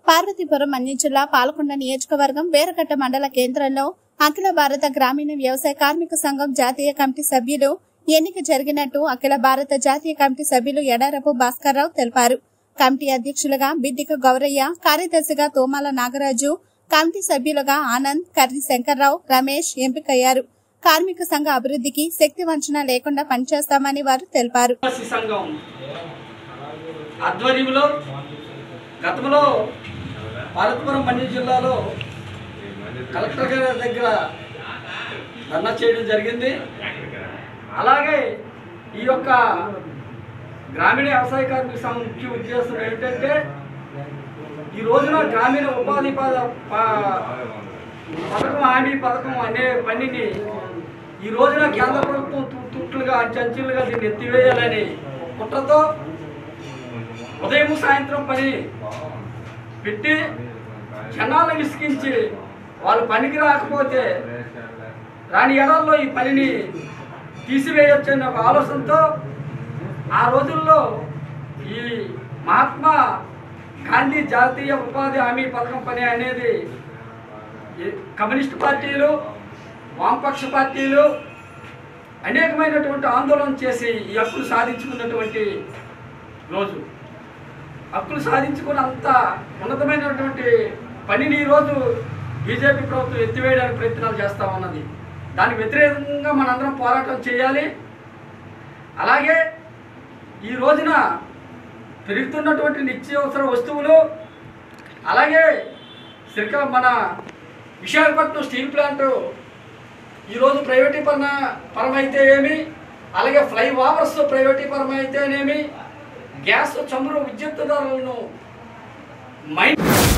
పార్వతీపురం అన్యం జిల్లా పాలకొండ నియోజకవర్గం వేరకట్ట మండల కేంద్రంలో అఖిల భారత గ్రామీణ వ్యవసాయ కార్మిక సంఘం జాతీయ కమిటీ సభ్యులు ఎన్నిక జరిగినట్టు అఖిల భారత జాతీయ కమిటీ సభ్యులు ఎడారపు భాస్కర్రావు తెలిపారు కమిటీ అధ్యక్షులుగా బిడ్డిక గౌరయ్య కార్యదర్శిగా తోమాల నాగరాజు కమిటీ సభ్యులుగా ఆనంద్ కర్రి శంకర్రావు రమేష్ ఎంపికయ్యారు కార్మిక సంఘ అభివృద్ధికి శక్తి వంచన లేకుండా పనిచేస్తామని వారు తెలిపారు ఆదివాసీ సంఘం ఆధ్వర్యంలో గతంలో పార్వతీపురం మన్యం జిల్లాలో కలెక్టర్ గారి దగ్గర ధర్నా చేయడం జరిగింది అలాగే ఈ యొక్క గ్రామీణ వ్యవసాయ కార్మిక సంఘం ముఖ్య ఉద్దేశం ఏంటంటే ఈ రోజున గ్రామీణ ఉపాధి పద- ప- పథకం హామీ పథకం అనే పనిని ఈ రోజున కేంద్ర ప్రభుత్వం తు- తుట్లుగా అంచెలుగా దీన్ని ఎత్తివేయాలని కుట్రతో ఉదయం సాయంత్రం పని పెట్టి జనాలను విసిగించి వాళ్ళు పనికి రాకపోతే రాని ఎడల్లో ఈ పనిని తీసివేయొచ్చు అనే ఒక ఆలోచనతో ఆ రోజుల్లో ఈ మహాత్మా గాంధీ జాతీయ ఉపాధి హామీ పథకం పని అనేది ఈ కమ్యూనిస్ట్ పార్టీలు వామపక్ష పార్టీలు అనేకమైనటువంటి ఆందోళన చేసి ఈ హక్కులు సాధించుకున్నటువంటి రోజు హక్కులు సాధించుకుని అంత ఉన్నతమైనటువంటి పనిని ఈరోజు బీజేపీ ప్రభుత్వం ఎత్తివేయడానికి ప్రయత్నాలు చేస్తూ ఉన్నది దానికి వ్యతిరేకంగా మనందరం పోరాటం చేయాలి అలాగే ఈ రోజున పెరుగుతున్నటువంటి నిత్యావసర వస్తువులు అలాగే శ్రీకా మన విశాఖపట్నం స్టీల్ ప్లాంట్ ఈరోజు ప్రైవేటీకరణ పరమైతే ఏమి అలాగే ఫ్లై ఓవర్స్ ప్రైవేటీకరణ అయితేనేమి గ్యాస్ చమురు విద్యుత్ ధరలను మైన్